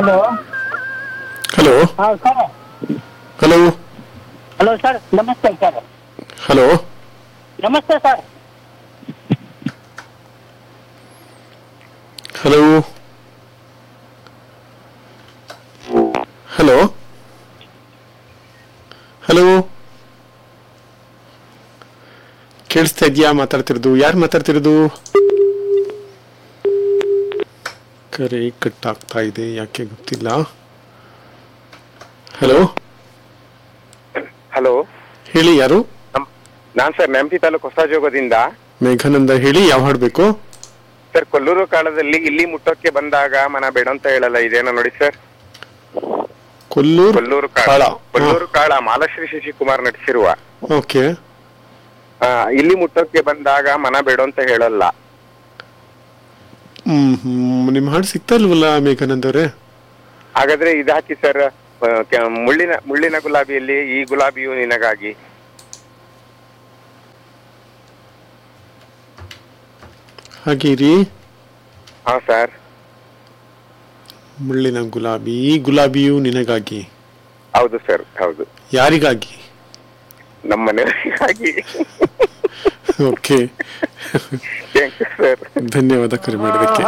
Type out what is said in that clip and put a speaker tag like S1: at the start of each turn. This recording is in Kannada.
S1: ಹಲೋ
S2: ಹಲೋ
S1: ಹಾಂ ಸರ್
S2: ಹಲೋ
S1: ಹಲೋ ಸರ್ ನಮಸ್ತೆ ಸರ್
S2: ಹಲೋ
S1: ನಮಸ್ತೆ ಸರ್
S2: ಹಲೋ ಹಲೋ ಹಲೋ ಕೇಳಿಸ್ತಾ ಇದೆಯಾ ಮಾತಾಡ್ತಿರೋದು ಯಾರು ಮಾತಾಡ್ತಿರೋದು ಕರೆ ಕಟ್ ಆಗ್ತಾ ಇದೆ ಯಾಕೆ ಗೊತ್ತಿಲ್ಲ ಹಲೋ
S3: ಹಲೋ
S2: ಹೇಳಿ ಯಾರು
S3: ನಾನ್ ಸರ್ ನೆಂಪಿ ತಾಲೂಕು ಹೊಸಜೋಗದಿಂದ
S2: ಮೇಘಾನಂದ ಹೇಳಿ ಯಾವ ಹಾಡ್ಬೇಕು
S3: ಸರ್ ಕೊಲ್ಲೂರು ಕಾಲದಲ್ಲಿ ಇಲ್ಲಿ ಮುಟ್ಟೋಕೆ ಬಂದಾಗ ಮನ ಬೇಡ ಅಂತ ಹೇಳಲ್ಲ ಇದೇನೋ ನೋಡಿ ಸರ್
S2: ಕೊಲ್ಲೂರು
S3: ಕೊಲ್ಲೂರು ಕಾಳ
S2: ಕಾಳ
S3: ಕೊಲ್ಲೂರು ಕಾಳ ಮಾಲಶ್ರೀ ಶಶಿಕುಮಾರ್ ನಟಿಸಿರುವ
S2: ಓಕೆ
S3: ಆ, ಇಲ್ಲಿ ಮುಟ್ಟೋಕೆ ಬಂದಾಗ ಮನ ಬೇಡ ಅಂತ ಹೇಳಲ್ಲ
S2: ಹ್ಮ್ ಹ್ಮ್ ನಿಮ್ ಹಾಡು ಸಿಗ್ತಾ ಇಲ್ವಲ್ಲ ಮೇಘಾನಂದ್ ಅವರೇ
S3: ಹಾಗಾದ್ರೆ ಇದು ಹಾಕಿ ಸರ್ ಆ, ಕೆ- ಮುಳ್ಳಿನ ಮುಳ್ಳಿನ ಗುಲಾಬಿಯಲ್ಲಿ ಈ ಗುಲಾಬಿಯು ನಿನಗಾಗಿ
S2: ಹಾಗೆ ರೀ
S3: ಹಾ ಸರ್
S2: ಮುಳ್ಳಿನ ಗುಲಾಬಿ ಈ ಗುಲಾಬಿಯು ನಿನಗಾಗಿ
S3: ಹೌದು ಸರ್ ಹೌದು
S2: ಯಾರಿಗಾಗಿ
S3: ನಮ್ಮ ಮನೆಯವರಿಗಾಗಿ
S2: ಓಕೆ
S3: ಥ್ಯಾಂಕ್ ಯು ಸರ್
S2: ಧನ್ಯವಾದ ಕರೆ ಮಾಡೋದಕ್ಕೆ